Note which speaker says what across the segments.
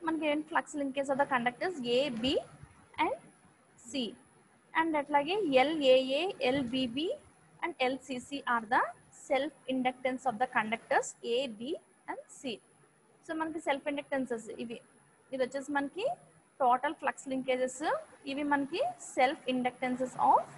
Speaker 1: మనకి ఏంటి flux linkage of the conductors A B and C and అట్లాగే LAA LBB and LCC are the self inductance of the conductors A B and C so మనకి self inductances ఇవి ఇది వచ్చేసి మనకి total flux linkages ఇవి మనకి self inductances of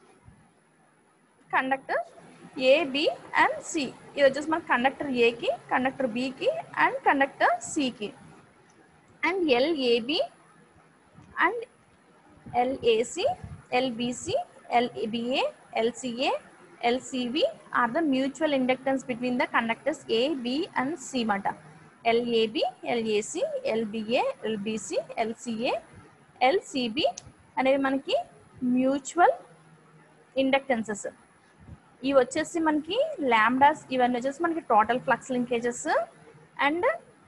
Speaker 1: conductor A B and C ఇది వచ్చేసి మనకి కండక్టర్ ఏకి కండక్టర్ బికి అండ్ కండక్టర్ సికి and LAB and LAC LBC LBA LCA LCB are the mutual inductance between the conductors A B and C మాట LAB LAC LBA LBC LCA LCB అనేవి మనకి mutual inductances ఇవి వచ్చేసి మనకి ల్యాండాస్ ఇవన్నీ వచ్చేసి మనకి total flux linkages and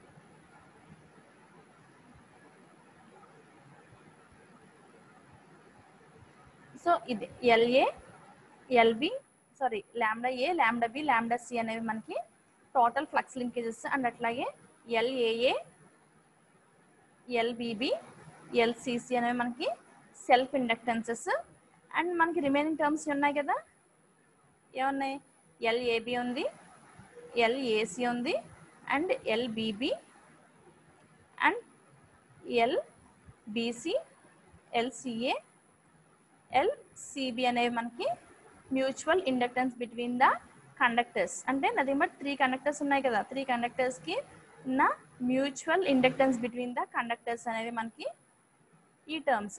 Speaker 1: so ఇది LA LB sorry lambda A lambda B lambda C అనేవి మనకి టోటల్ ఫ్లక్స్ లింకేజెస్ అండ్ అట్లాగే ఎల్ఏఏ ఎల్బిబి ఎల్సిసి అనేవి మనకి సెల్ఫ్ ఇండక్టెన్సెస్ అండ్ మనకి రిమైనింగ్ టర్మ్స్ ఉన్నాయి కదా ఏమున్నాయి ఎల్ఏబి ఉంది ఎల్ఏసి ఉంది and LBB and LBC LCA LCB అనేవి మనకి mutual inductance between the conductors అంటే నథింగ్ బట్ త్రీ కండక్టర్స్ ఉన్నాయి కదా త్రీ కండక్టర్స్కి ఉన్న mutual inductance between the conductors అనేవి మనకి ఈ టర్మ్స్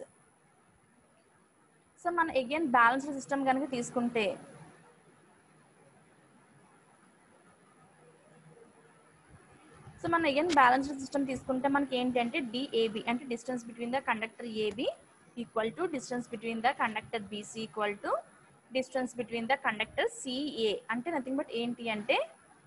Speaker 1: సో మనం అగైన్ బ్యాలెన్స్డ్ సిస్టమ్ కనుక తీసుకుంటే సో మనం అగైన్ బ్యాలెన్స్డ్ సిస్టమ్ తీసుకుంటే మనకి ఏంటంటే డిఏబి అంటే distance between the conductor AB equal to distance between the conductor BC equal to distance between the conductor CA అంటే నథింగ్ బట్ ఏంటి అంటే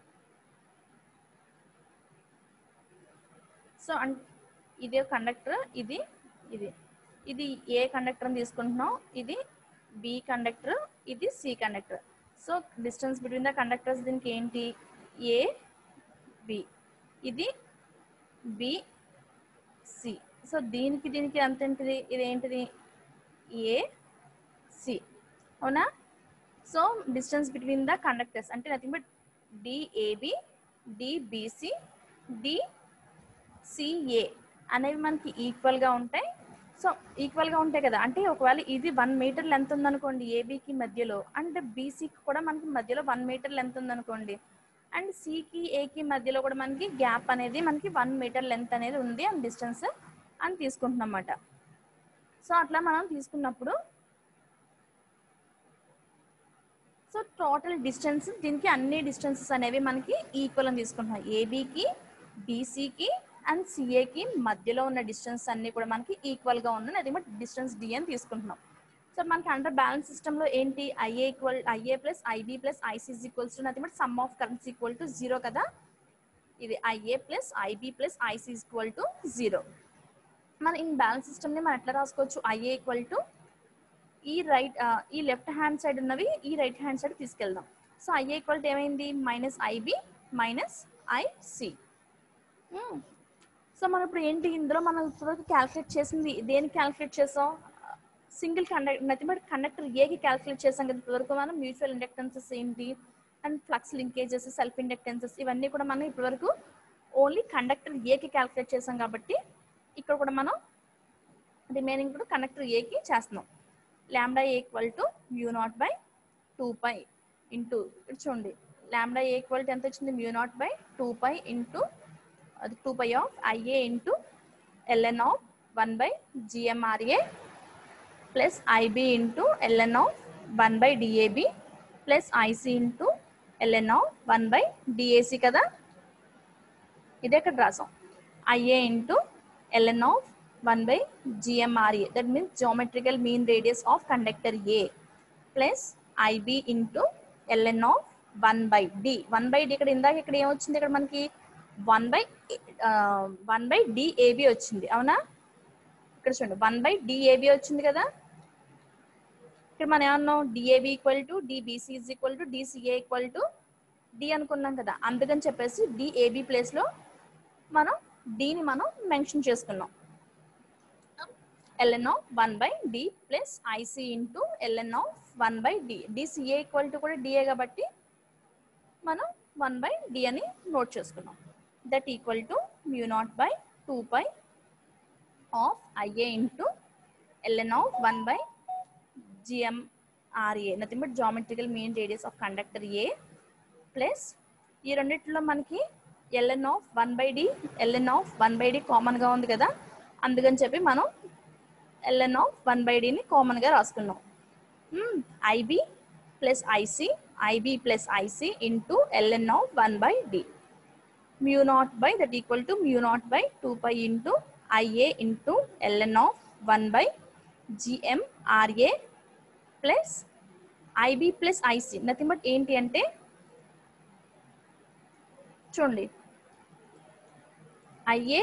Speaker 1: సో అన్ ఇదే కండక్టర్ ఇది ఇది ఇది ఏ కండక్టర్ అని తీసుకుంటున్నాం ఇది బి కండక్టర్ ఇది C conductor so distance between the conductors దీనికి ఏంటి ఏ బి ఇది బి సి సో దీనికి దీనికి ఎంత ఏంటిది ఇది ఏంటిది ఏ సి అవునా so distance between the conductors అంటే nothing but DAB DBC DCA అనేవి మనకి ఈక్వల్గా ఉంటాయి సో ఈక్వల్గా ఉంటాయి కదా అంటే ఒకవేళ ఇది వన్ మీటర్ లెంత్ ఉందనుకోండి ఏబికి మధ్యలో అండ్ బీసీకి కూడా మనకి మధ్యలో వన్ మీటర్ లెంత్ ఉందనుకోండి అండ్ సికి ఏకి మధ్యలో కూడా మనకి గ్యాప్ అనేది మనకి వన్ మీటర్ లెంత్ అనేది ఉంది అండ్ డిస్టెన్స్ అని తీసుకుంటున్నాం అన్నమాట సో అట్లా మనం తీసుకున్నప్పుడు సో టోటల్ డిస్టెన్స్ దీనికి అన్ని డిస్టెన్సెస్ అనేవి మనకి ఈక్వల్ అని తీసుకుంటున్నాం ఏబికి బీసీకి అండ్ సిఏకి మధ్యలో ఉన్న డిస్టెన్స్ అన్ని కూడా మనకి ఈక్వల్గా ఉన్నాయి అది డిస్టెన్స్ డి అని తీసుకుంటున్నాం సో మనకి అండర్ బ్యాలెన్స్ సిస్టంలో ఏంటి IA equal IA plus IB plus ICs equals to nothing but sum of currents equal to zero కదా ఇది IA plus IB plus IC equal to zero మన ఇన్ బ్యాలెన్స్ సిస్టమ్ని మనం ఎట్లా రాసుకోవచ్చు ఐఏ ఈక్వల్ టు ఈ రైట్ ఈ left hand side ఉన్నవి ఈ రైట్ హ్యాండ్ సైడ్ తీసుకెళ్దాం సో ఐఏ ఈక్వల్ టు ఏమైంది minus IB minus IC so మనం ఇప్పుడు ఏంటి ఇందులో మనం ఇప్పుడు క్యాల్కులేట్ చేసింది దేనికి క్యాల్కులేట్ చేసాం single conductor nothing but conductor ఏకి క్యాల్కులేట్ చేసాం కదా ఇప్పటివరకు మనం మ్యూచువల్ ఇండక్టెన్సెస్ ఏంటి and flux linkages self inductances ఇవన్నీ కూడా మనం ఇప్పటివరకు ఓన్లీ కండక్టర్ ఏకి క్యాల్కులేట్ చేసాం కాబట్టి ఇక్కడ కూడా మనం రిమైనింగ్ కూడా కండక్టర్ ఏకి చేస్తున్నాం lambda equal to mu naught by two pi into ఇక్కడ చూడండి ల్యాండా ఈక్వల్ టు ఎంత వచ్చింది mu naught by two pi into అది two pi of IA into LN of one by GMRA plus IB into LN of one by DAB plus IC into LN of one by DAC కదా ఇది ఎక్కడ రాసాం IA into LN of one by GMRA that means geometrical mean radius of conductor A plus IB into LN of one by D one by D ఇక్కడ ఇందాక ఇక్కడ ఏమొచ్చింది ఇక్కడ మనకి one by one by DAB వచ్చింది అవునా ఇక్కడ చూడండి వన్ బై డిఏబి వచ్చింది కదా ఇక్కడ మనం ఏమన్నాం DAB equal to DBC is equal to DCA equal to D అనుకున్నాం కదా అందుకని చెప్పేసి డిఏబి ప్లేస్లో మనం డిని మనం మెన్షన్ చేసుకున్నాం ln of one by D plus IC into LN of one by D DCA equal to కూడా డిఏ కాబట్టి మనం వన్ బై డి అని నోట్ చేసుకున్నాం that equal to mu naught by two pi of IA into LN of one by GMRA nothing but geometrical mean radius of conductor A plus ఈ రెండిట్లో మనకి LN of one by D LN of one by D కామన్గా ఉంది కదా అందుకని చెప్పి మనం LN of one by డిని కామన్గా రాసుకున్నాం IB plus IC IB plus IC into LN of one by D mu naught by that equal to mu naught by two pi into IA into LN of one by GMRA plus IB plus IC nothing but ఏంటి అంటే చూడండి IA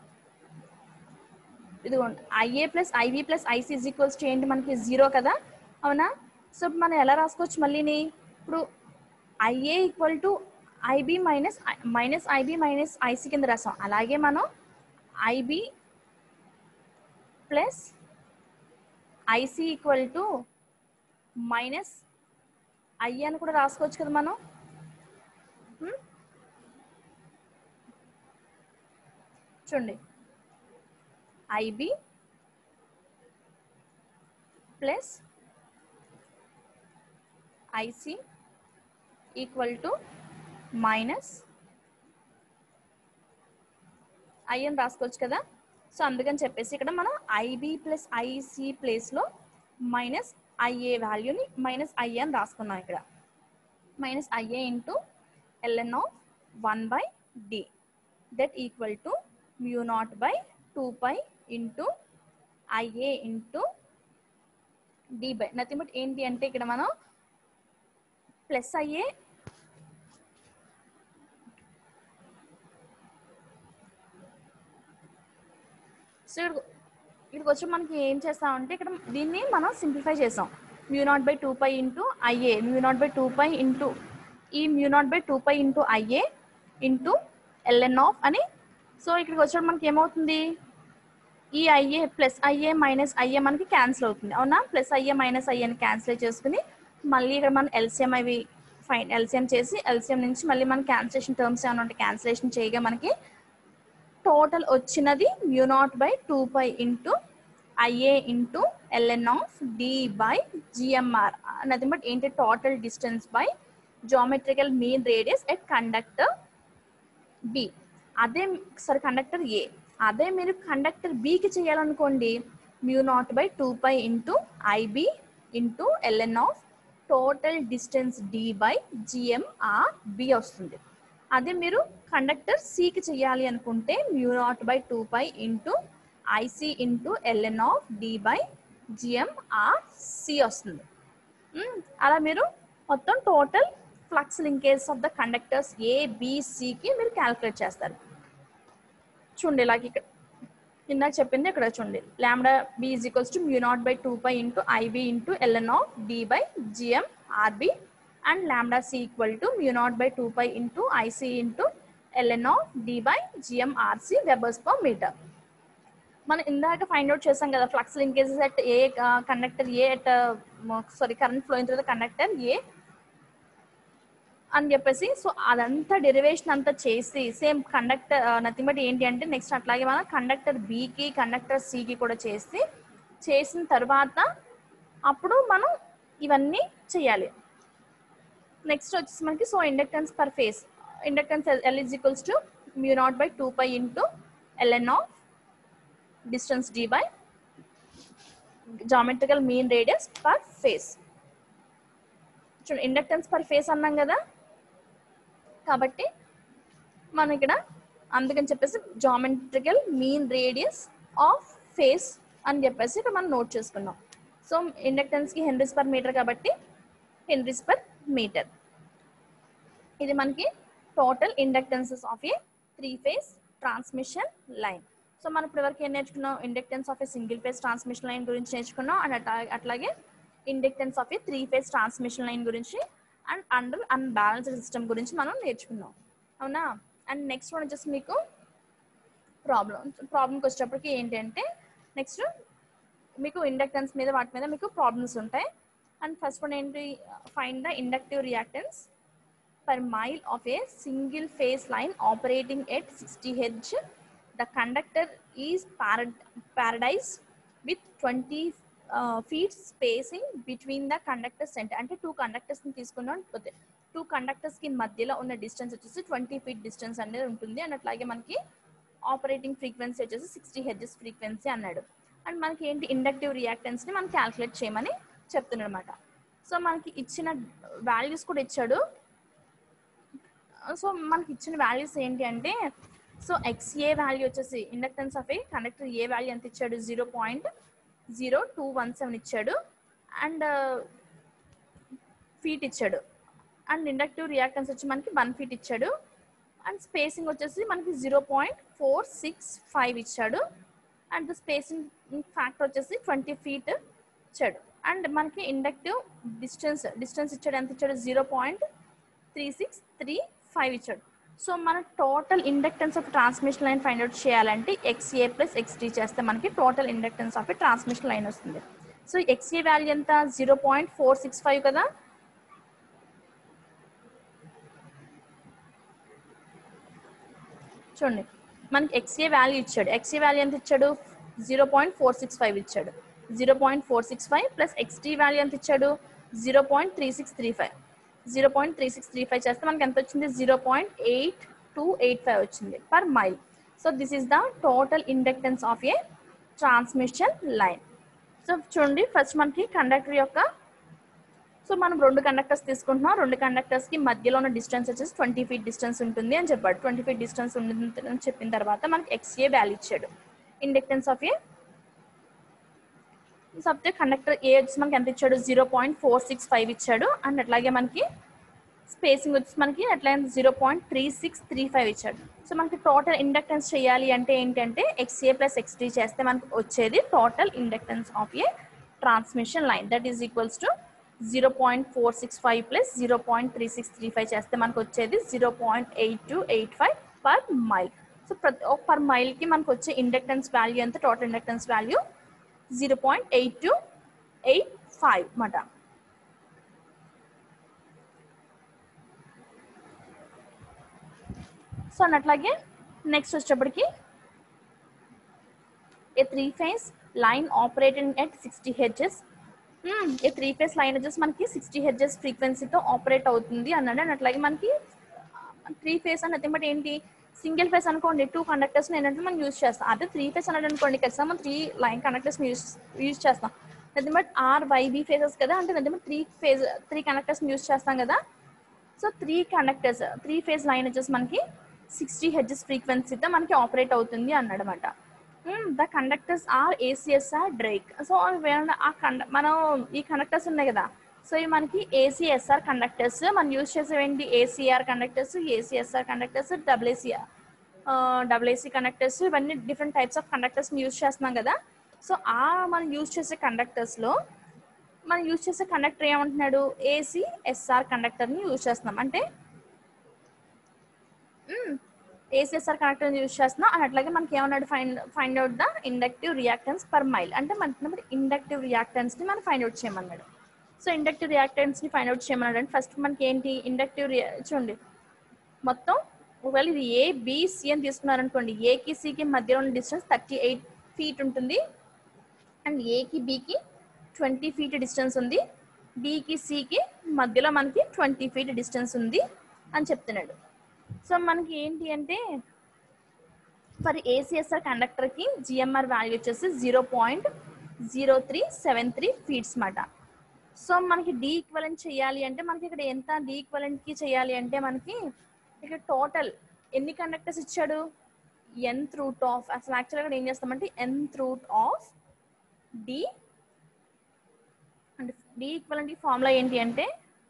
Speaker 1: ఇదిగోండి IA plus IB plus IC is equals to ఏంటి మనకి zero కదా అవునా so ఇప్పుడు మనం ఎలా రాసుకోవచ్చు మళ్ళీని ఇప్పుడు IA equal to IB minus minus IB minus IC కింద రాసాం అలాగే మనం IB plus IC equal to minus I అని కూడా రాసుకోవచ్చు కదా మనం హ్మ్? చూడండి IB plus IC equal to minus I అని రాసుకోవచ్చు కదా సో అందుకని చెప్పేసి ఇక్కడ మనం ఐబి ప్లస్ ఐసి ప్లేస్లో మైనస్ ఐఏ వాల్యూని మైనస్ ఐ అని రాసుకున్నాం ఇక్కడ minus IA into LN of one by D that equal to mu naught by two pi into IA into D by nothing but ఏంటి అంటే ఇక్కడ మనం ప్లస్ ఐఏ సో ఇక్కడ ఇక్కడికి వచ్చి మనకి ఏం చేస్తామంటే ఇక్కడ దీన్ని మనం సింప్లిఫై చేసాం mu naught by two pi into IA mu naught by two pi into ఈ mu naught by two pi into IA into LN of అని సో ఇక్కడికి వచ్చినప్పుడు మనకి ఏమవుతుంది ఈ IA plus IA minus IA మనకి క్యాన్సిల్ అవుతుంది అవునా ప్లస్ ఐఏ మైనస్ ఐఏని క్యాన్సిల్ చేసుకుని మళ్ళీ ఇక్కడ మనం ఎల్సిఎం అవి ఫైన్ ఎల్సిఎం చేసి ఎల్సిఎం నుంచి మళ్ళీ మన క్యాన్సిలేషన్ టర్మ్స్ ఏమైనా ఉంటే క్యాన్సిలేషన్ చేయగా మనకి టోటల్ వచ్చినది mu naught by two pi into IA into LN of D by GMR nothing but ఏంటి total distance by geometrical mean radius at conductor B అదే సారీ కండక్టర్ ఏ అదే మీరు conductor బికి చేయాలనుకోండి mu naught by two pi into IB into LN of total distance D by GMR B వస్తుంది అదే మీరు conductor సికి చేయాలి అనుకుంటే mu naught by two pi into IC into LN of D by GMR C వస్తుంది మ్మ్. అలా మీరు మొత్తం total flux linkage of the conductors A బిసికి మీరు క్యాలిక్యులేట్ చేస్తారు చూడండి ఇలాగ ఇక్కడ ఇందాక చెప్పింది ఇక్కడ చూడండి lambda B is equals to mu naught by two pi into IB into LN of D by GM RB and lambda C equal to mu naught by two pi into IC into LN of D by GM RC webers per metre మనం ఇందాక find out చేసాం కదా flux linkages at A conductor A at sorry current flowing through the conductor A అని చెప్పేసి so అదంతా derivation అంతా చేసి same conductor nothing but ఏంటి అంటే నెక్స్ట్ అట్లాగే మనం కండక్టర్ బికి కండక్టర్ సికి కూడా చేసి చేసిన తర్వాత అప్పుడు మనం ఇవన్నీ చేయాలి నెక్స్ట్ వచ్చేసి మనకి so inductance per phase inductance L is equals to mu naught by two pi into LN of distance D by geometrical mean radius per phase చూడండి ఇండక్టెన్స్ పర్ ఫేస్ అన్నాం కదా కాబట్టి మనం ఇక్కడ అందుకని చెప్పేసి geometrical mean radius of phase అని చెప్పేసి ఇక్కడ మనం నోట్ చేసుకున్నాం సో ఇండక్టెన్స్కి హెన్రీస్ పర్ మీటర్ కాబట్టి హెన్రీస్ పర్ మీటర్ ఇది మనకి total inductances of a three phase transmission line so మనం ఇప్పటివరకు ఏం నేర్చుకున్నాం inductance of a single phase transmission line గురించి నేర్చుకున్నాం అండ్ అట్లా అట్లాగే inductance of a three phase transmission line గురించి అండ్ అండర్ అన్బ్యాలెన్స్డ్ సిస్టమ్ గురించి మనం నేర్చుకున్నాం అవునా అండ్ నెక్స్ట్ వన్ వచ్చేసి మీకు ప్రాబ్లం ప్రాబ్లంకి వచ్చేటప్పటికి ఏంటంటే నెక్స్ట్ మీకు ఇండక్టెన్స్ మీద వాటి మీద మీకు ప్రాబ్లమ్స్ ఉంటాయి అండ్ ఫస్ట్ వన్ ఏంటి find the inductive reactance per mile of a single phase line operating at 60 Hz. The conductor is parad- paradise with 20 uh, feet spacing between the conductor center. అంటే two conductors ని తీసుకున్నాం two conductors కి మధ్యలో ఉన్న distance వచ్చేసి twenty feet distance అనేది ఉంటుంది and అట్లాగే మనకి ఆపరేటింగ్ ఫ్రీక్వెన్సీ వచ్చేసి సిక్స్టీ హెడ్జెస్ ఫ్రీక్వెన్సీ అన్నాడు అండ్ మనకి ఏంటి ఇండక్టివ్ రియాక్టెన్స్ ని మనం క్యాల్కులేట్ చేయమని చెప్తున్నాడు అనమాట సో మనకి ఇచ్చిన వాల్యూస్ కూడా ఇచ్చాడు సో మనకి ఇచ్చిన వాల్యూస్ ఏంటి అంటే సో ఎక్స్ఏ వాల్యూ వచ్చేసి inductance of a conductor a value ఎంత ఇచ్చాడు zero point zero two one seven ఇచ్చాడు అండ్ ఫీట్ ఇచ్చాడు అండ్ ఇండక్టివ్ రియాక్టెన్స్ వచ్చి మనకి వన్ ఫీట్ ఇచ్చాడు అండ్ స్పేసింగ్ వచ్చేసి మనకి zero point four six five ఇచ్చాడు అండ్ స్పేసింగ్ ఫ్యాక్టర్ వచ్చేసి ట్వంటీ ఫీట్ ఇచ్చాడు అండ్ మనకి ఇండక్టివ్ డిస్టెన్స్ డిస్టెన్స్ ఇచ్చాడు ఎంత ఇచ్చాడు zero point three six three five ఇచ్చాడు సో మన total inductance of transmission line find out చేయాలంటే ఎక్స్ఏ ప్లస్ ఎక్స్టీ చేస్తే మనకి total inductance of transmission line వస్తుంది సో ఎక్స్ఏ వాల్యూ ఎంత zero point four six five కదా చూడండి మనకి ఎక్స్ఏ వాల్యూ ఇచ్చాడు ఎక్స్ఏ వాల్యూ ఎంత ఇచ్చాడు zero point four six five ఇచ్చాడు zero point four six five plus X T value ఎంత ఇచ్చాడు zero point three six three five zero point three six three five చేస్తే మనకి ఎంత వచ్చింది zero point eight two eight five వచ్చింది per mile so this is the total inductance of a transmission line so చూడండి first మనకి conductor యొక్క so మనం రెండు కండక్టర్స్ తీసుకుంటున్నాం రెండు కండక్టర్స్ కి మధ్యలో ఉన్న డిస్టెన్స్ వచ్చేసి ట్వంటీ ఫీట్ డిస్టెన్స్ ఉంటుంది అని చెప్పాడు ట్వంటీ ఫీట్ డిస్టెన్స్ ఉంటుంది అని చెప్పిన తర్వాత మనకి ఎక్స్ఏ వాల్యూ ఇచ్చాడు ఇండక్టెన్స్ ఆఫ్ ఏ సబ్జె కండక్టర్ ఏ వచ్చి మనకి ఎంత ఇచ్చాడు zero point four six five ఇచ్చాడు అండ్ అట్లాగే మనకి స్పేసింగ్ వచ్చి మనకి అట్లాగే zero point three six three five ఇచ్చాడు సో మనకి టోటల్ ఇండక్టెన్స్ చేయాలి అంటే ఏంటంటే ఎక్స్ఏ ప్లస్ ఎక్స్టీ చేస్తే మనకి వచ్చేది total inductance of a transmission line that is equals to zero point four six five plus zero point three six three five చేస్తే మనకు వచ్చేది zero point eight two eight five per mile so ప్రతి per మైల్కి మనకు వచ్చే inductance value ఎంత total inductance value zero point eight two eight five మాట so అన్నట్లాగే నెక్స్ట్ వచ్చేటప్పటికి a three phase line operating at sixty హెచ్ఎస్ ఏ త్రీ ఫేస్ లైన్ వచ్చేసి మనకి సిక్స్టీ హెచ్ఎస్ ఫ్రీక్వెన్సీతో ఆపరేట్ అవుతుంది అన్నాడు అండ్ అట్లాగే మనకి త్రీ ఫేస్ అని నథింగ్ బట్ ఏంటి సింగిల్ ఫేస్ అనుకోండి టూ కండక్టర్స్ ఏంటంటే మనం యూజ్ చేస్తాం అదే త్రీ ఫేస్ అన్నాడు అనుకోండి ఖచ్చితంగా మనం three line conductors use use చేస్తాం nothing but R Y B phases కదా అంటే nothing but three phase three conductors use చేస్తాం కదా so three conductors three phase line వచ్చేసి మనకి సిక్స్టీ హెచ్ఎస్ ఫ్రీక్వెన్సీతో మనకి ఆపరేట్ అవుతుంది అన్నాడు అనమాట the conductors are ACSR Drake so ఆ కండ మనం ఈ కండక్టర్స్ ఉన్నాయి కదా సో ఇవి మనకి ఏసీఎస్ఆర్ కండక్టర్స్ మనం యూజ్ చేసేవేంటి ACR conductors ACSR conductors WCR WC conductors ఇవన్నీ different types of conductors use చేస్తున్నాం కదా సో ఆ మనం యూజ్ చేసే కండక్టర్స్లో మనం యూజ్ చేసే కండక్టర్ ఏమంటున్నాడు ఏసీఎస్ఆర్ కండక్టర్ని యూజ్ చేస్తున్నాం అంటే ఏసీఎస్ఆర్ కనెక్టర్ యూజ్ చేస్తున్నాం అండ్ అట్లాగే మనకి ఏమన్నాడు find find out the inductive reactance per mile అంటే మనకి ఇండక్టివ్ రియాక్టెన్స్ ని మనం ఫైండ్ అవుట్ చేయమన్నాడు సో ఇండక్టివ్ రియాక్టెన్స్ ని ఫైండ్ అవుట్ చేయమన్నాడు అంటే ఫస్ట్ మనకి ఏంటి ఇండక్టివ్ చూడండి మొత్తం ఒకవేళ ఇది ఏ బిసి అని తీసుకున్నారనుకోండి ఏకి సికి మధ్యలో ఉన్న డిస్టెన్స్ థర్టీ ఎయిట్ ఫీట్ ఉంటుంది అండ్ ఏకి బికి ట్వంటీ ఫీట్ డిస్టెన్స్ ఉంది బికి సికి మధ్యలో మనకి ట్వంటీ ఫీట్ డిస్టెన్స్ ఉంది అని చెప్తున్నాడు సో మనకి ఏంటి అంటే ఫర్ ఏసీఎస్ఆర్ కండక్టర్కి జిఎంఆర్ వాల్యూ వచ్చేసి zero point zero three seven three feets మాట సో మనకి డి ఈక్వలెంట్ చేయాలి అంటే మనకి ఇక్కడ ఎంత డి ఈక్వలెంట్కి చేయాలి అంటే మనకి ఇక్కడ టోటల్ ఎన్ని కండక్టర్స్ ఇచ్చాడు ఎన్త్ రూట్ ఆఫ్ అసలు యాక్చువల్గా ఇక్కడ ఏం చేస్తామంటే ఎన్త్ రూట్ ఆఫ్ డి అంటే డి ఈక్వలెంట్కి ఫార్ములా ఏంటి అంటే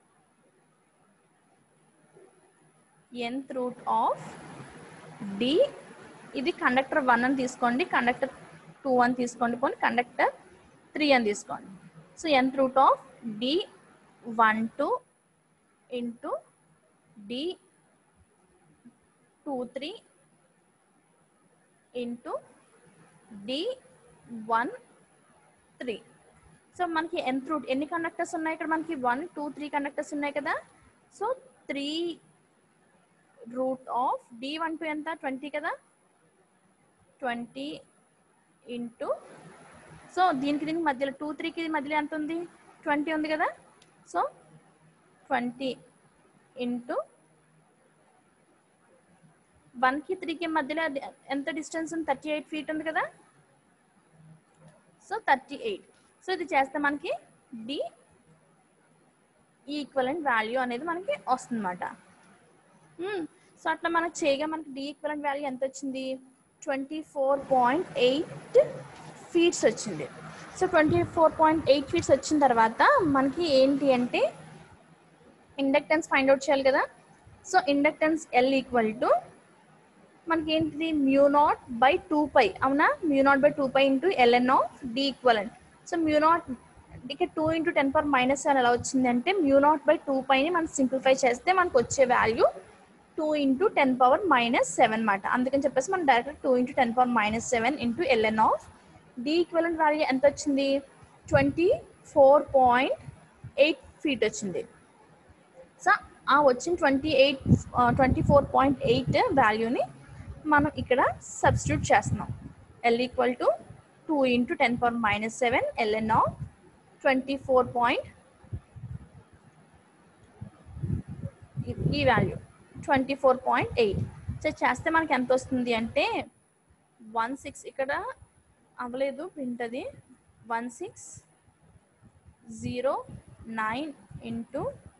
Speaker 1: nth రూట్ ఆఫ్ డి ఇది కండక్టర్ వన్ అని తీసుకోండి కండక్టర్ టూ అని తీసుకోండి పోనీ కండక్టర్ త్రీ అని తీసుకోండి so nth root of D one two into D two three into D one three so మనకి ఎంత రూట్ ఎన్ని కండక్టర్స్ ఉన్నాయి ఇక్కడ మనకి వన్ టూ త్రీ కండక్టర్స్ ఉన్నాయి కదా so three root of D one two ఎంత ట్వంటీ కదా ట్వంటీ ఇంటూ సో దీనికి దీనికి మధ్యలో టూ త్రీకి మధ్యలో ఎంత ఉంది ట్వంటీ ఉంది కదా సో ట్వంటీ ఇంటూ వన్కి త్రీకి మధ్యలో అది ఎంత డిస్టెన్స్ ఉంది థర్టీ ఎయిట్ ఫీట్ ఉంది కదా సో థర్టీ ఎయిట్ సో ఇది చేస్తే మనకి డి ఈక్వలెంట్ వాల్యూ అనేది మనకి వస్తుందన్నమాట సో అట్లా మనకు చేయగా మనకి డి ఈక్వలెంట్ వాల్యూ ఎంత వచ్చింది twenty four point eight feets వచ్చింది so twenty four point eight feets వచ్చిన తర్వాత మనకి ఏంటి అంటే ఇండక్టెన్స్ ఫైండ్ అవుట్ చేయాలి కదా so inductance L equal to మనకి ఏంటిది mu naught by two pi అవునా mu naught by two pi into LN of D equivalent so mu naught ఇక్కడ two into ten power minus seven ఎలా వచ్చింది అంటే mu naught by two పైని మనం simplify చేస్తే మనకు వచ్చే వాల్యూ two into ten power minus seven అనమాట అందుకని చెప్పేసి మనం direct two into ten power minus seven into LN of D equivalent value ఎంత వచ్చింది twenty four point eight feet వచ్చింది సో ఆ వచ్చిన twenty eight twenty four point eight వాల్యూని మనం ఇక్కడ సబ్స్టిట్యూట్ చేస్తున్నాం L equal to two into ten power minus seven L N of twenty four point ఈ value twenty four point eight so చేస్తే మనకి ఎంత వస్తుంది అంటే వన్ సిక్స్ ఇక్కడ అవ్వలేదు ప్రింట్ అది one six zero nine into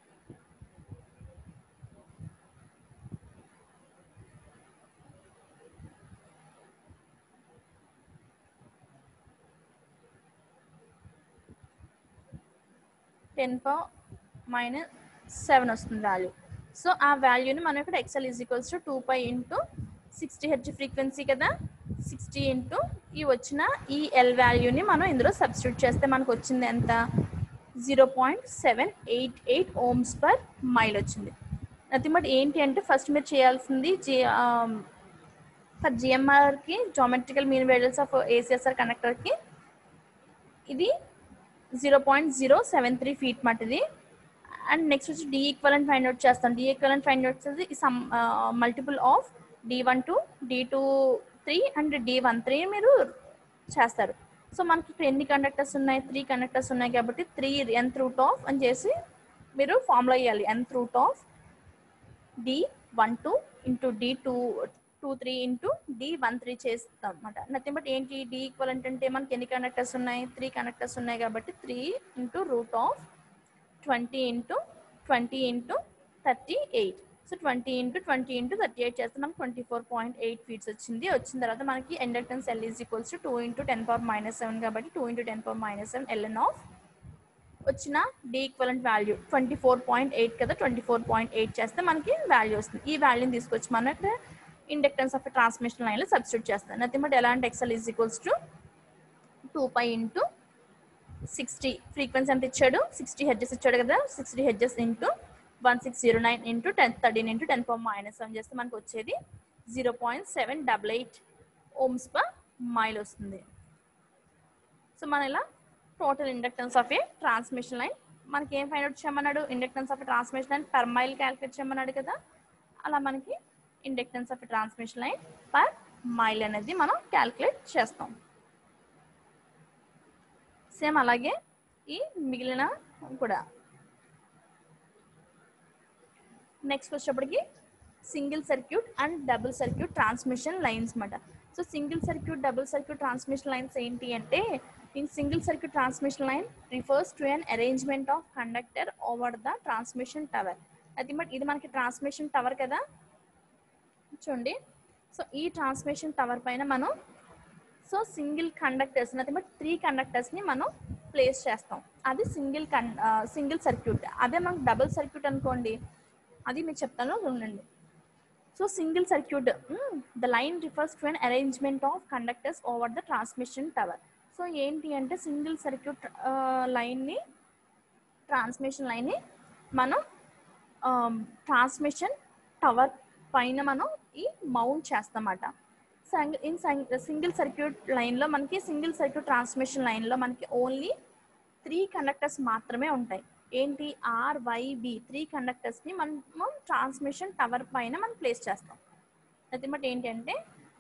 Speaker 1: ten power minus seven వస్తుంది వాల్యూ సో ఆ వాల్యూని మనం ఇక్కడ X L is equals to two pi into sixty H frequency కదా సిక్స్టీ ఇంటూ ఈ వచ్చిన ఈ ఎల్ వాల్యూని మనం ఇందులో సబ్స్టిట్యూట్ చేస్తే మనకు వచ్చింది ఎంత zero point seven eight eight ohms per mile వచ్చింది నథింగ్ బట్ ఏంటి అంటే ఫస్ట్ మీరు చేయాల్సింది జి ఫర్ జిఎంఆర్కి జామెట్రికల్ మీన్ వేరియల్స్ ఆఫ్ ఏసీఎస్ఆర్ కండక్టర్కి ఇది zero point zero seven three feet మటుది అండ్ నెక్స్ట్ వచ్చి డి ఈక్వలెంట్ ఫైండ్ అవుట్ చేస్తాం డి ఈక్వలెంట్ ఫైండ్ అవుట్ చేసి some multiple of D one two D two three and D one three మీరు చేస్తారు so మనకి ఇక్కడ ఎన్ని కండక్టర్స్ ఉన్నాయి త్రీ కండక్టర్స్ ఉన్నాయి కాబట్టి త్రీ ఎన్త్ రూట్ ఆఫ్ అని చేసి మీరు ఫార్ములా ఇవ్వాలి nth root of D one two into D two two three into D one three చేస్తాం అనమాట నథింగ్ బట్ ఏంటి డి ఈక్వలెంట్ అంటే మనకి ఎన్ని కండక్టర్స్ ఉన్నాయి త్రీ కండక్టర్స్ ఉన్నాయి కాబట్టి three into root of twenty into twenty into thirty eight so twenty into twenty into thirty eight చేస్తే మనకి twenty four point eight feets వచ్చింది వచ్చిన తర్వాత మనకి inductance L is equals to two into ten power minus seven కాబట్టి two into ten power minus seven L N of వచ్చిన D equivalent value twenty four point eight కదా twenty four point eight చేస్తే మనకి value వస్తుంది ఈ వాల్యూని తీసుకొచ్చి మనం ఇక్కడ ఇండక్టెన్స్ ఆఫ్ ట్రాన్స్మిషన్ లైన్లో సబ్స్టిట్యూట్ చేస్తాం నథింగ్ బట్ ఎలాంటి X L is equals to two pi into sixty frequency ఎంత ఇచ్చాడు సిక్స్టీ హెడ్జెస్ ఇచ్చాడు కదా sixty hertz into one six zero nine into ten thirteen into ten power minus seven చేస్తే మనకు వచ్చేది zero point seven double eight ohms per mile వస్తుంది so మన ఇలా total inductance of a transmission line మనకి ఏం ఫైండ్ అవుట్ చేయమన్నాడు inductance of transmission line per mile calculate చేయమన్నాడు కదా అలా మనకి inductance of transmission line per mile అనేది మనం క్యాలిక్యులేట్ చేస్తాం సేమ్ అలాగే ఈ మిగిలిన కూడా నెక్స్ట్ వచ్చేప్పటికి single circuit and double circuit transmission lines అన్నమాట so single circuit double circuit transmission lines ఏంటి అంటే in single circuit transmission line refers to an arrangement of conductor over the transmission tower అది but ఇది మనకి transmission tower కదా చూడండి so ఈ transmission tower పైన మనం so single conductors nothing but three కండక్టర్స్ని మనం ప్లేస్ చేస్తాం అది సింగిల్ కన్ సింగిల్ సర్క్యూట్ అదే మనకు డబుల్ సర్క్యూట్ అనుకోండి అది మీకు చెప్తాను ఉండండి so single circuit the line refers to an arrangement of conductors over the transmission tower so ఏంటి అంటే సింగిల్ సర్క్యూట్ లైన్ని ట్రాన్స్మిషన్ లైన్ని మనం ట్రాన్స్మిషన్ టవర్ పైన మనం ఈ మౌంట్ చేస్తామన్నమాట ఇన్ సింగిల్ సర్క్యూట్ లైన్లో మనకి సింగిల్ సర్క్యూట్ ట్రాన్స్మిషన్ లైన్లో మనకి ఓన్లీ త్రీ కండక్టర్స్ మాత్రమే ఉంటాయి ఏంటి ఆర్వైబి త్రీ కండక్టర్స్ని మనము ట్రాన్స్మిషన్ టవర్ పైన మనం ప్లేస్ చేస్తాం అది బట్ ఏంటి అంటే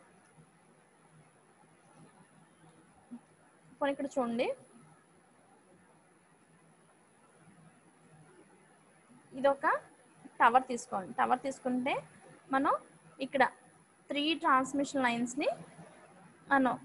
Speaker 1: పోనీ ఇక్కడ చూడండి ఇది ఒక టవర్ తీసుకోండి టవర్ తీసుకుంటే మనం ఇక్కడ త్రీ ట్రాన్స్మిషన్ లైన్స్ని మనం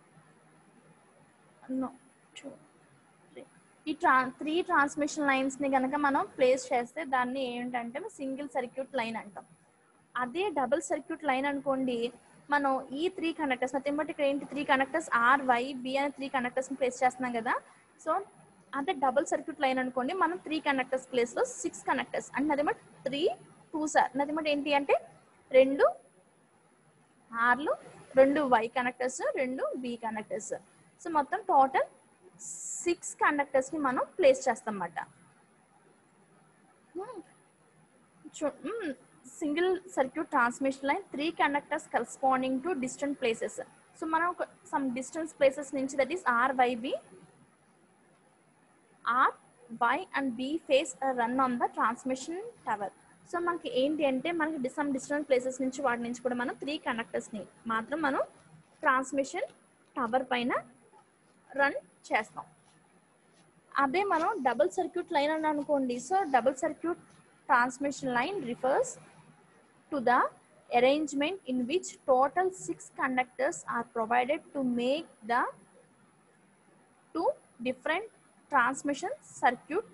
Speaker 1: no, two, three. ఈ ట్రా త్రీ ట్రాన్స్మిషన్ లైన్స్ని కనుక మనం ప్లేస్ చేస్తే దాన్ని ఏంటంటే సింగిల్ సర్క్యూట్ లైన్ అంటాం అదే డబుల్ సర్క్యూట్ లైన్ అనుకోండి మనం ఈ త్రీ కండక్టర్స్ నథింగ్ బట్ ఇక్కడ ఏంటి three conductors R Y B అనే త్రీ కండక్టర్స్ని ప్లేస్ చేస్తున్నాం కదా సో అదే డబుల్ సర్క్యూట్ లైన్ అనుకోండి మనం త్రీ కండక్టర్స్ ప్లేస్లో సిక్స్ కండక్టర్స్ అంటే నది బట్ త్రీ టూ సార్ నది బట్ ఏంటి అంటే రెండు ఆర్లు రెండు వై కనెక్టర్స్ రెండు బి కనెక్టర్స్ సో మొత్తం టోటల్ సిక్స్ కండక్టర్స్ని మనం ప్లేస్ చేస్తాం అన్నమాట single circuit transmission line three conductors corresponding to distant places so మనం సమ్ డిస్టెన్స్ ప్లేసెస్ నుంచి that is R Y B R Y and B phase run on the transmission tower so మనకి ఏంటి అంటే మనకి some distance places నుంచి వాటి నుంచి కూడా మనం త్రీ కండక్టర్స్ని మాత్రం మనం ట్రాన్స్మిషన్ టవర్ పైన రన్ చేస్తాం అదే మనం డబుల్ సర్క్యూట్ లైన్ అని అనుకోండి so double circuit transmission line refers to the arrangement in which total six conductors are provided to make the two different transmission circuit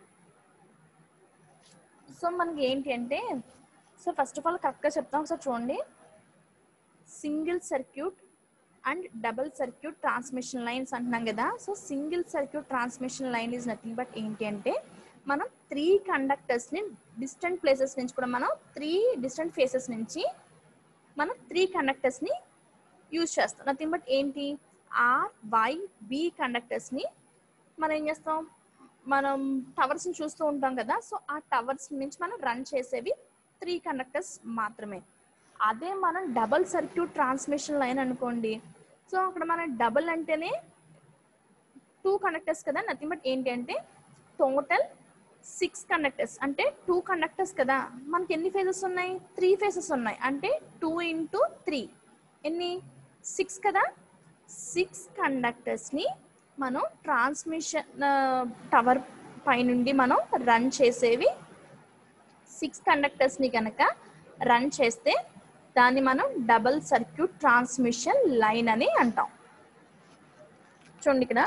Speaker 1: so మనకి ఏంటి అంటే సో ఫస్ట్ ఆఫ్ ఆల్ కరెక్ట్గా చెప్తాం ఒకసారి చూడండి single circuit and double circuit transmission lines అంటున్నాం కదా so single circuit transmission line is nothing but ఏంటి అంటే మనం త్రీ కండక్టర్స్ని డిస్టెంట్ ప్లేసెస్ నుంచి కూడా మనం త్రీ డిస్టెంట్ ఫేసెస్ నుంచి మనం త్రీ కండక్టర్స్ని యూజ్ చేస్తాం నథింగ్ బట్ ఏంటి ఆర్ వై బి కండక్టర్స్ని మనం ఏం చేస్తాం మనం టవర్స్ని చూస్తూ ఉంటాం కదా సో ఆ టవర్స్ నుంచి మనం రన్ చేసేవి త్రీ కండక్టర్స్ మాత్రమే అదే మనం డబల్ సర్క్యూట్ ట్రాన్స్మిషన్ లైన్ అనుకోండి సో అక్కడ మనం డబుల్ అంటేనే టూ కండక్టర్స్ కదా నథింగ్ బట్ ఏంటి అంటే టోటల్ సిక్స్ కండక్టర్స్ అంటే టూ కండక్టర్స్ కదా మనకి ఎన్ని ఫేజెస్ ఉన్నాయి త్రీ ఫేజెస్ ఉన్నాయి అంటే టూ ఇంటూ త్రీ ఎన్ని సిక్స్ కదా సిక్స్ కండక్టర్స్ని మనం ట్రాన్స్మిషన్ టవర్ పైనుండి మనం రన్ చేసేవి సిక్స్ కండక్టర్స్ని కనుక రన్ చేస్తే దాన్ని మనం డబల్ సర్క్యూట్ ట్రాన్స్మిషన్ లైన్ అని అంటాం చూడండి ఇక్కడ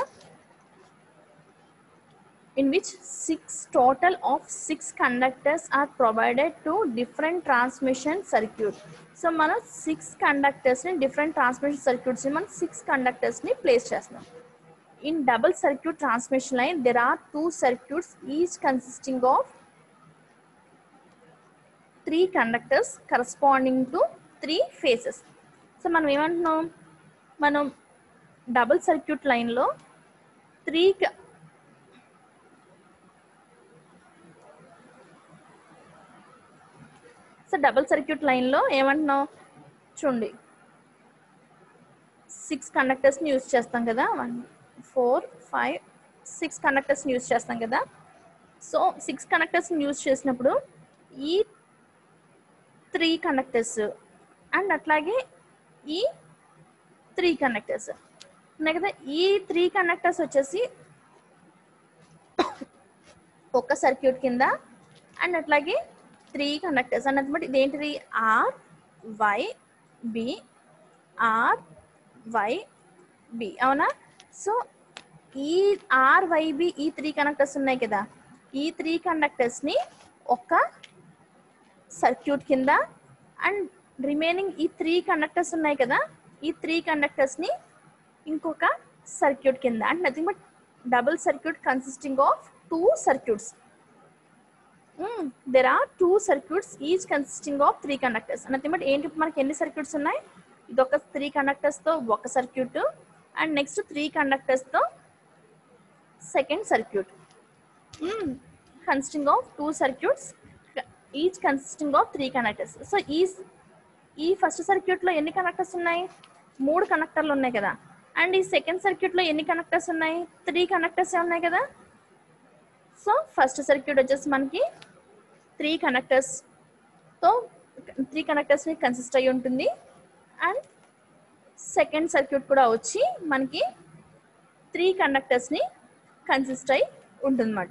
Speaker 1: in which six total of six conductors are provided to different transmission circuit so మనం సిక్స్ కండక్టర్స్ని డిఫరెంట్ ట్రాన్స్మిషన్ సర్క్యూట్స్ని మనం సిక్స్ కండక్టర్స్ని ప్లేస్ చేస్తున్నాం in double circuit transmission line there are two circuits each consisting of three conductors corresponding to three phases so మనం ఏమంటున్నాం మనం double circuit లైన్లో త్రీ సో డబుల్ సర్క్యూట్ లైన్లో ఏమంటున్నాం చూడండి సిక్స్ కండక్టర్స్ని యూజ్ చేస్తాం కదా వన్ ఫోర్ ఫైవ్ సిక్స్ కండక్టర్స్ని యూజ్ చేస్తాం కదా సో సిక్స్ కండక్టర్స్ని యూజ్ చేసినప్పుడు ఈ త్రీ కండక్టర్స్ అండ్ అట్లాగే ఈ త్రీ కండక్టర్స్ ఉన్నాయి కదా ఈ త్రీ కండక్టర్స్ వచ్చేసి ఒక సర్క్యూట్ కింద అండ్ అట్లాగే త్రీ కండక్టర్స్ అన్నది బట్టి ఇదేంటిది R Y B R Y B అవునా సో ఈ ఆర్ వై బి ఈ త్రీ కండక్టర్స్ ఉన్నాయి కదా ఈ త్రీ కండక్టర్స్ని ఒక సర్క్యూట్ కింద అండ్ రిమైనింగ్ ఈ త్రీ కండక్టర్స్ ఉన్నాయి కదా ఈ త్రీ కండక్టర్స్ని ఇంకొక సర్క్యూట్ కింద and nothing but double circuit consisting of two circuits there are two circuits each consisting of three conductors nothing but ఏంటి మనకి ఎన్ని సర్క్యూట్స్ ఉన్నాయి ఇది ఒక త్రీ కండక్టర్స్తో ఒక సర్క్యూట్ అండ్ నెక్స్ట్ త్రీ కండక్టర్స్తో second circuit consisting of two circuits each consisting of three conductors so ఈ ఈ ఫస్ట్ సర్క్యూట్లో ఎన్ని కండక్టర్స్ ఉన్నాయి మూడు కనెక్టర్లు ఉన్నాయి కదా అండ్ ఈ సెకండ్ సర్క్యూట్లో ఎన్ని కనెక్టర్స్ ఉన్నాయి త్రీ కనెక్టర్స్ ఉన్నాయి కదా సో ఫస్ట్ సర్క్యూట్ వచ్చేసి మనకి త్రీ కనెక్టర్స్తో త్రీ కనెక్టర్స్ని కన్సిస్ట్ అయి ఉంటుంది అండ్ సెకండ్ సర్క్యూట్ కూడా వచ్చి మనకి త్రీ కండక్టర్స్ని కన్సిస్ట్ అయి ఉంటుందన్నమాట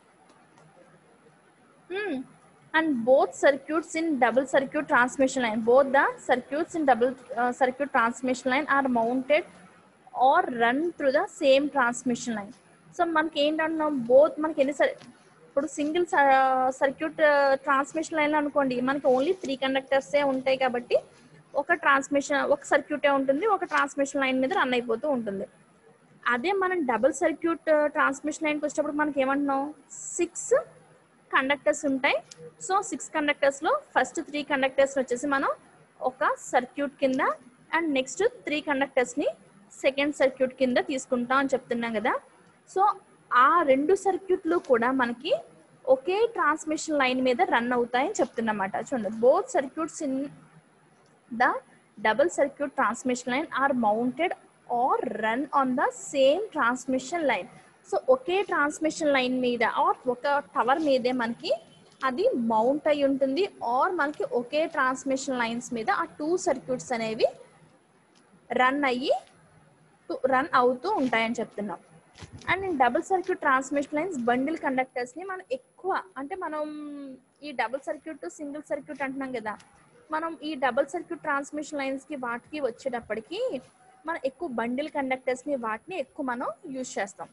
Speaker 1: and both circuits in double circuit transmission line both the circuits in double circuit transmission line are mounted or run through the same transmission line so మనకి ఏంటంటున్నాం both మనకి ఎన్ని sir ఇప్పుడు సింగిల్ సర్క్యూట్ ట్రాన్స్మిషన్ లైన్ అనుకోండి మనకి only three కండక్టర్సే ఉంటాయి కాబట్టి ఒక ట్రాన్స్మిషన్ ఒక సర్క్యూటే ఉంటుంది ఒక ట్రాన్స్మిషన్ లైన్ మీద రన్ అయిపోతూ ఉంటుంది అదే మనం డబుల్ సర్క్యూట్ ట్రాన్స్మిషన్ లైన్కి వచ్చేటప్పుడు మనకి ఏమంటున్నాం సిక్స్ కండక్టర్స్ ఉంటాయి సో సిక్స్ కండక్టర్స్లో ఫస్ట్ త్రీ కండక్టర్స్ వచ్చేసి మనం ఒక సర్క్యూట్ కింద అండ్ నెక్స్ట్ త్రీ కండక్టర్స్ని సెకండ్ సర్క్యూట్ కింద తీసుకుంటాం అని చెప్తున్నాం కదా సో ఆ రెండు సర్క్యూట్లు కూడా మనకి ఒకే ట్రాన్స్మిషన్ లైన్ మీద రన్ అవుతాయని చెప్తున్నమాట చూడండి both circuits in the double circuit transmission line are mounted or run on the same transmission line so ఒకే ట్రాన్స్మిషన్ లైన్ మీద ఆర్ ఒక టవర్ మీదే మనకి అది మౌంట్ అయి ఉంటుంది ఆర్ మనకి ఒకే ట్రాన్స్మిషన్ లైన్స్ మీద ఆ టూ సర్క్యూట్స్ అనేవి రన్ అయ్యి రన్ అవుతూ ఉంటాయని చెప్తున్నాం and in double circuit transmission lines bundle కండక్టర్స్ని మనం ఎక్కువ అంటే మనం ఈ డబుల్ సర్క్యూట్ సింగిల్ సర్క్యూట్ అంటున్నాం కదా మనం ఈ డబుల్ సర్క్యూట్ ట్రాన్స్మిషన్ లైన్స్కి వాటికి వచ్చేటప్పటికి మనం ఎక్కువ బండిల్ కండక్టర్స్ని వాటిని ఎక్కువ మనం యూజ్ చేస్తాం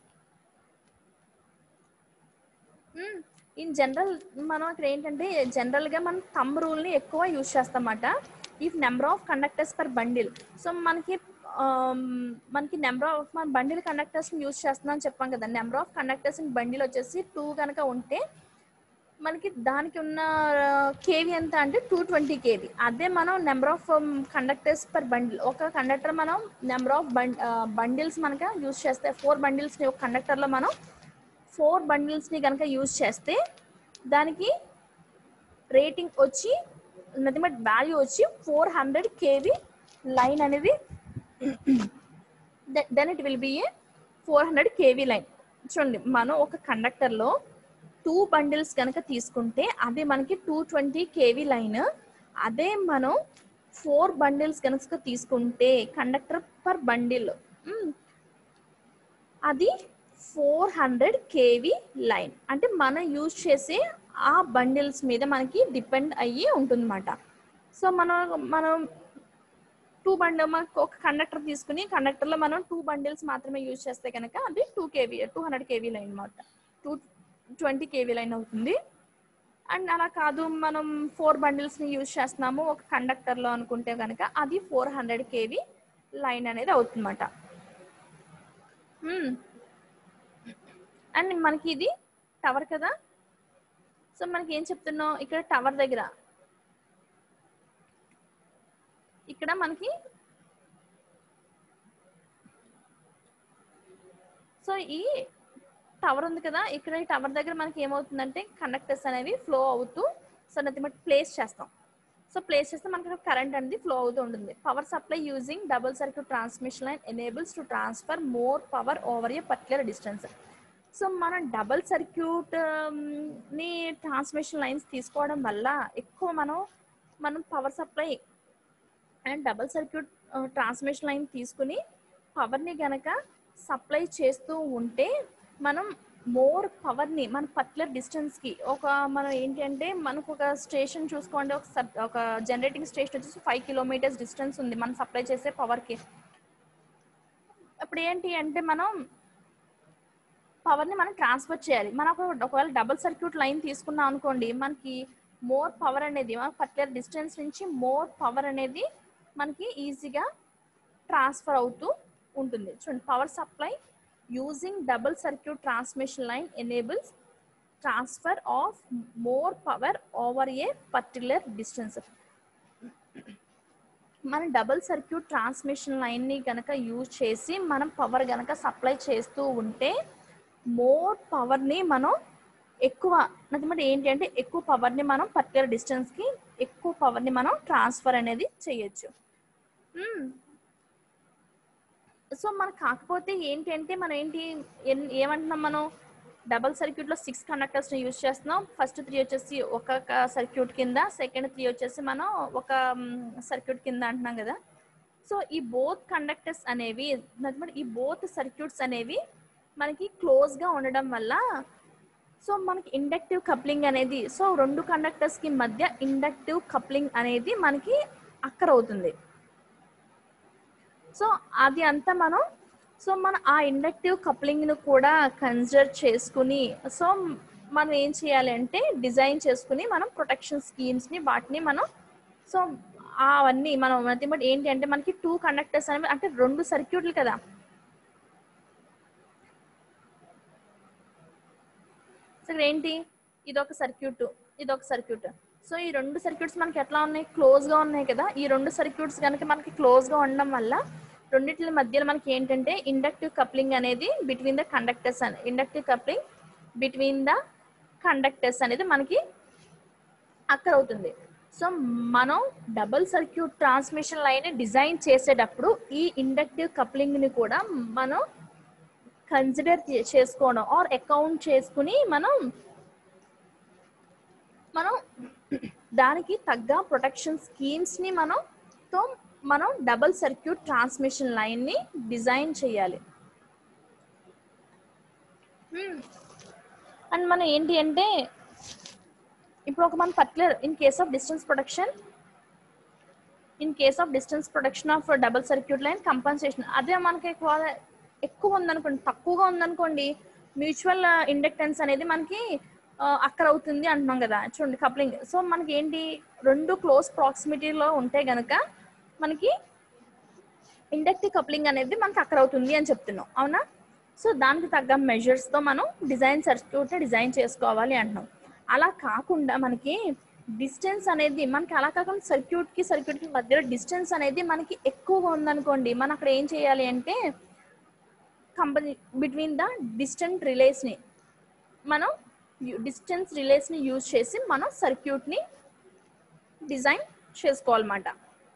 Speaker 1: ఇన్ జనరల్ మనం ఇక్కడ ఏంటంటే జనరల్గా మనం థంబ్ రూల్ని ఎక్కువ యూజ్ చేస్తామన్నమాట if number of conductors per bundle so మనకి మనకి నెంబర్ ఆఫ్ మన బండిల్ కండక్టర్స్ యూజ్ చేస్తున్నాం చెప్పాం కదా number of conductors in bundle వచ్చేసి టూ కనుక ఉంటే మనకి దానికి ఉన్న కేవీ ఎంత అంటే టూ ట్వంటీ కేవీ అదే మనం number of conductors per bundle ఒక కండక్టర్ మనం నెంబర్ ఆఫ్ బండిల్స్ మనక యూజ్ చేస్తే ఫోర్ బండిల్స్ని ఒక కండక్టర్లో మనం ఫోర్ బండిల్స్ని కనుక యూజ్ చేస్తే దానికి రేటింగ్ వచ్చి నథింగ్ బట్ వాల్యూ వచ్చి ఫోర్ హండ్రెడ్ కేవీ లైన్ అనేది then it will be a four hundred KV line చూడండి మనం ఒక కండక్టర్లో టూ బండిల్స్ కనుక తీసుకుంటే అది మనకి టూ ట్వంటీ కేవీ లైన్ అదే మనం ఫోర్ బండిల్స్ కనుక తీసుకుంటే కండక్టర్ పర్ బండిల్ అది ఫోర్ హండ్రెడ్ కేవీ లైన్ అంటే మనం యూజ్ చేసే ఆ బండిల్స్ మీద మనకి డిపెండ్ అయ్యి ఉంటుందన్నమాట సో మనం మనం టూ బండిల్ మనకు ఒక కండక్టర్ తీసుకుని కండక్టర్లో మనం టూ బండిల్స్ మాత్రమే యూజ్ చేస్తే కనుక అది two KV two hundred KV line అనమాట టూ ట్వంటీ కేవీ లైన్ అవుతుంది అండ్ అలా కాదు మనం ఫోర్ బండిల్స్ని యూజ్ చేస్తున్నాము ఒక కండక్టర్లో అనుకుంటే కనుక అది ఫోర్ హండ్రెడ్ కేవీ లైన్ అనేది అవుతుందన్నమాట అండ్ మనకి ఇది టవర్ కదా సో మనకి ఏం చెప్తున్నాం ఇక్కడ టవర్ దగ్గర ఇక్కడ మనకి సో ఈ టవర్ ఉంది కదా ఇక్కడ ఈ టవర్ దగ్గర మనకి ఏమవుతుందంటే కండక్టర్స్ అనేవి ఫ్లో అవుతూ సో నథింగ్ ప్లేస్ చేస్తాం సో ప్లేస్ చేస్తే మనకి కరెంట్ అనేది ఫ్లో అవుతూ ఉంటుంది power supply using double circuit transmission line enables to transfer more power over a particular distance so మనం డబల్ సర్క్యూట్ ని ట్రాన్స్మిషన్ లైన్స్ తీసుకోవడం వల్ల ఎక్కువ మనం మనం power supply and double circuit transmission line తీసుకుని పవర్ని గనక సప్లై చేస్తూ ఉంటే మనం మోర్ పవర్ని మన పర్టికులర్ డిస్టెన్స్కి ఒక మనం ఏంటి అంటే మనకు ఒక స్టేషన్ చూసుకోండి ఒక సబ్ ఒక జనరేటింగ్ స్టేషన్ వచ్చేసి ఫైవ్ కిలోమీటర్స్ డిస్టెన్స్ ఉంది మనం సప్లై చేసే పవర్కి ఇప్పుడు ఏంటి అంటే మనం పవర్ని మనం ట్రాన్స్ఫర్ చేయాలి మనం ఒకవేళ డబుల్ సర్క్యూట్ లైన్ తీసుకున్నాం అనుకోండి మనకి మోర్ పవర్ అనేది మన పర్టికులర్ డిస్టెన్స్ నుంచి మోర్ పవర్ అనేది మనకి ఈజీగా ట్రాన్స్ఫర్ అవుతూ ఉంటుంది చూడండి power supply using double circuit transmission line enables transfer of more power over a particular distance మన డబుల్ సర్క్యూట్ ట్రాన్స్మిషన్ లైన్ని కనుక యూజ్ చేసి మనం పవర్ కనుక సప్లై చేస్తూ ఉంటే మోర్ పవర్ని మనం ఎక్కువ నది ఏంటి అంటే ఎక్కువ పవర్ని మనం పర్టికులర్ డిస్టెన్స్కి ఎక్కువ పవర్ని మనం ట్రాన్స్ఫర్ అనేది చేయొచ్చు సో మనకు కాకపోతే ఏంటి అంటే మనం ఏంటి ఎన్- ఏమంటున్నాం మనం డబల్ సర్క్యూట్ లో సిక్స్ కండక్టర్స్ ని యూజ్ చేస్తున్నాం ఫస్ట్ త్రీ వచ్చేసి ఒక సర్క్యూట్ కింద సెకండ్ త్రీ వచ్చేసి మనం ఒక సర్క్యూట్ కింద అంటున్నాం కదా సో ఈ బోత్ కండక్టర్స్ అనేవి అంటే ఈ బోత్ సర్క్యూట్స్ అనేవి మనకి క్లోజ్ గా ఉండడం వల్ల సో మనకి ఇండక్టివ్ కప్లింగ్ అనేది సో రెండు కండక్టర్స్ కి మధ్య ఇండక్టివ్ కప్లింగ్ అనేది మనకి అక్కర్ అవుతుంది సో అది అంతా మనం సో మన ఆ ఇండక్టివ్ కప్లింగ్ ను కూడా కన్సిడర్ చేసుకుని సో మనం ఏం చేయాలి అంటే డిజైన్ చేసుకుని మనం ప్రొటెక్షన్ స్కీమ్స్ ని వాటిని మనం సో అవన్నీ మనం నథింగ్ బట్ ఏంటి అంటే మనకి టూ కండక్టర్స్ అనేవి అంటే రెండు సర్క్యూట్లు కదా సో ఇక్కడ ఏంటి ఇది ఒక సర్క్యూట్ ఇది ఒక సర్క్యూట్ సో ఈ రెండు సర్క్యూట్స్ మనకి ఎట్లా ఉన్నాయి క్లోజ్ గా ఉన్నాయి కదా ఈ రెండు సర్క్యూట్స్ కనుక మనకి క్లోజ్ గా ఉండడం వల్ల రెండింటి మధ్యలో మనకి ఏంటంటే ఇండక్టివ్ కప్లింగ్ అనేది బిట్వీన్ ద కండక్టర్స్ అని inductive coupling between the conductors అనేది మనకి అక్కడ అవుతుంది సో మనం double circuit transmission line design చేసేటప్పుడు ఈ ఇండక్టివ్ కప్లింగ్ ని కూడా మనం కన్సిడర్ చేసుకోవడం ఆర్ అకౌంట్ చేసుకుని మనం మనం దానికి తగ్గ ప్రొటెక్షన్ స్కీమ్స్ ని మనం తో మనం డబుల్ సర్క్యూట్ ట్రాన్స్మిషన్ లైన్ ని డిజైన్ చేయాలి అండ్ మనం ఏంటి అంటే ఇప్పుడు ఒక మన particular in case of distance production in case of distance production of double circuit line compensation అదే మనకి ఎక్కువ ఎక్కువ ఉందనుకోండి తక్కువగా ఉందనుకోండి మ్యూచువల్ ఇండక్టెన్స్ అనేది మనకి ఆ, అక్కడ అవుతుంది అంటున్నాం కదా చూడండి కప్లింగ్ సో మనకి ఏంటి రెండు క్లోజ్ ప్రాక్సిమిటీలో ఉంటే గనక మనకి ఇండక్టివ్ కప్లింగ్ అనేది మనకి అక్కడ అవుతుంది అని చెప్తున్నాం అవునా సో దానికి తగ్గ మెజర్స్ తో మనం డిజైన్ సర్క్యూట్ డిజైన్ చేసుకోవాలి అంటున్నాం అలా కాకుండా మనకి డిస్టెన్స్ అనేది మనకి అలా కాకుండా సర్క్యూట్ కి సర్క్యూట్ కి మధ్యలో డిస్టెన్స్ అనేది మనకి ఎక్కువగా ఉందనుకోండి మనం అక్కడ ఏం చేయాలి అంటే company between the distant relays ని మనం డిస్టెన్స్ రిలేస్ ని యూజ్ చేసి మనం సర్క్యూట్ ని డిజైన్ చేసుకోవాలన్నమాట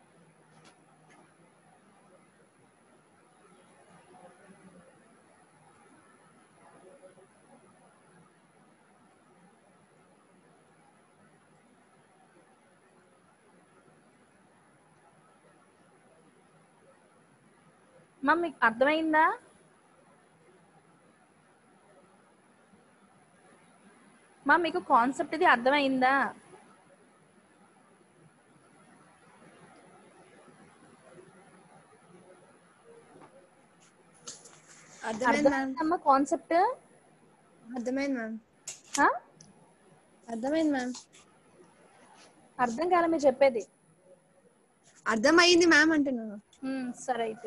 Speaker 1: మా మీకు అర్థమైందా మా మీకు కాన్సెప్ట్ ఇది అర్థమైందా
Speaker 2: అర్థమైంది మ్యామ్
Speaker 1: అర్థమైందమ్మా కాన్సెప్ట్
Speaker 2: అర్థమైంది మ్యామ్
Speaker 1: ఆ?
Speaker 2: అర్థమైంది మ్యామ్
Speaker 1: అర్థం కాలే మీరు చెప్పేది
Speaker 2: అర్థమైంది మ్యామ్ అంటున్నాను
Speaker 1: మ్మ్, సరే అయితే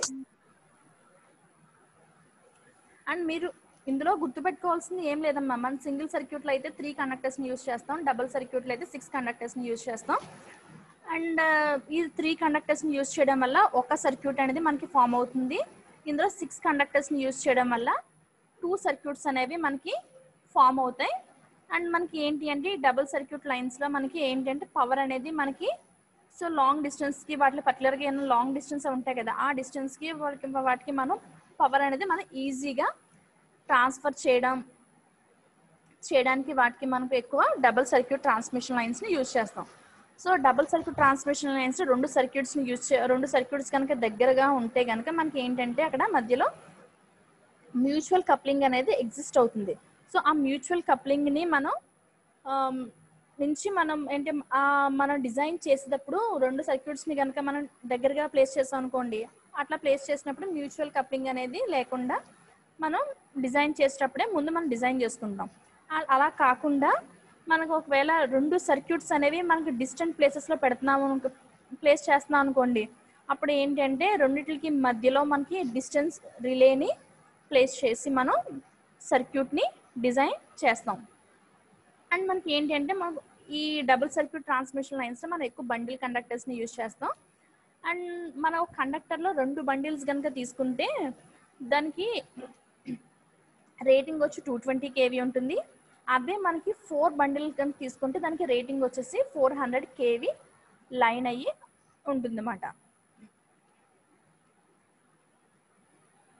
Speaker 1: అండ్ మీరు ఇందులో గుర్తుపెట్టుకోవాల్సింది ఏం లేదమ్మా మన సింగిల్ సర్క్యూట్లో అయితే త్రీ కండక్టర్స్ ని యూజ్ చేస్తాం డబుల్ సర్క్యూట్లో అయితే సిక్స్ కండక్టర్స్ ని యూజ్ చేస్తాం అండ్ ఈ త్రీ కండక్టర్స్ ని యూజ్ చేయడం వల్ల ఒక సర్క్యూట్ అనేది మనకి ఫామ్ అవుతుంది ఇందులో సిక్స్ కండక్టర్స్ ని యూజ్ చేయడం వల్ల టూ సర్క్యూట్స్ అనేవి మనకి ఫామ్ అవుతాయి అండ్ మనకి ఏంటి అంటే డబుల్ సర్క్యూట్ లైన్స్ లో మనకి ఏంటంటే పవర్ అనేది మనకి సో లాంగ్ డిస్టెన్స్ కి వాటిలో పర్టికులర్ గా ఏమైనా లాంగ్ డిస్టెన్స్ ఉంటాయి కదా ఆ డిస్టెన్స్ కి వాటికి వాటికి మనం పవర్ అనేది మనం ఈజీగా ట్రాన్స్ఫర్ చేయడం చేయడానికి వాటికి మనకు ఎక్కువ డబుల్ సర్క్యూట్ ట్రాన్స్మిషన్ లైన్స్ ని యూజ్ చేస్తాం so double circuit transmission lines రెండు సర్క్యూట్స్ ని యూజ్ రెండు సర్క్యూట్స్ కనుక దగ్గరగా ఉంటే కనుక మనకి ఏంటంటే అక్కడ మధ్యలో మ్యూచువల్ కప్లింగ్ అనేది ఎగ్జిస్ట్ అవుతుంది సో ఆ మ్యూచువల్ కప్లింగ్ ని మనం ఆమ్, నుంచి మనం ఏంటి ఆ, మనం డిజైన్ చేసేటప్పుడు రెండు సర్క్యూట్స్ ని కనుక మనం దగ్గరగా ప్లేస్ చేసాం అనుకోండి అట్లా ప్లేస్ చేసినప్పుడు మ్యూచువల్ కప్లింగ్ అనేది లేకుండా మనం డిజైన్ చేసేటప్పుడే ముందు మనం డిజైన్ చేసుకుంటాం ఆ- అలా కాకుండా మనకు ఒకవేళ రెండు సర్క్యూట్స్ అనేవి మనకి డిస్టెంట్ ప్లేసెస్ లో పెడుతున్నాము ప్లేస్ చేస్తున్నాం అనుకోండి అప్పుడు ఏంటంటే రెండిటికి మధ్యలో మనకి డిస్టెన్స్ రిలేని ప్లేస్ చేసి మనం సర్క్యూట్ ని డిజైన్ చేస్తాం అండ్ మనకి ఏంటి అంటే మనకు ఈ డబుల్ సర్క్యూట్ ట్రాన్స్మిషన్ లైన్స్ లో మనం ఎక్కువ బండిల్ కండక్టర్స్ ని యూజ్ చేస్తాం అండ్ మన కండక్టర్ లో రెండు బండిల్స్ కనుక తీసుకుంటే దానికి రేటింగ్ వచ్చి టూ ట్వంటీ కేవీ ఉంటుంది అదే మనకి ఫోర్ బండిల్ కనుక తీసుకుంటే దానికి రేటింగ్ వచ్చేసి ఫోర్ హండ్రెడ్ కేవీ లైన్ అయ్యి ఉంటుంది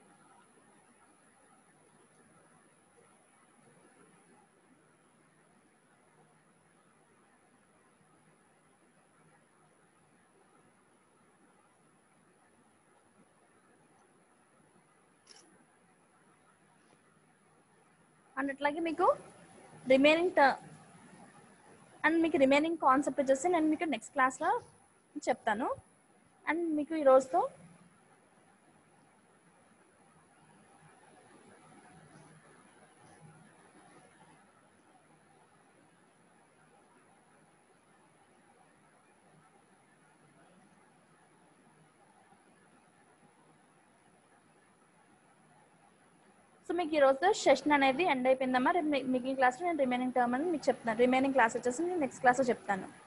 Speaker 1: అండ్ అట్లాగే మీకు రిమైనింగ్ అండ్ మీకు రిమైనింగ్ కాన్సెప్ట్ వచ్చేసి నేను మీకు నెక్స్ట్ క్లాస్లో చెప్తాను అండ్ మీకు ఈ రోజుతో సో మీకు ఈ రోజు సెషన్ అనేది ఎండ్ అయిపోయిందమ్మా రేపు మీ- మిగిలిన క్లాస్లో నేను రిమైనింగ్ టర్మ్ అని మీకు చెప్తాను రిమైనింగ్ క్లాస్ వచ్చేసి నేను నెక్స్ట్ క్లాస్లో చెప్తాను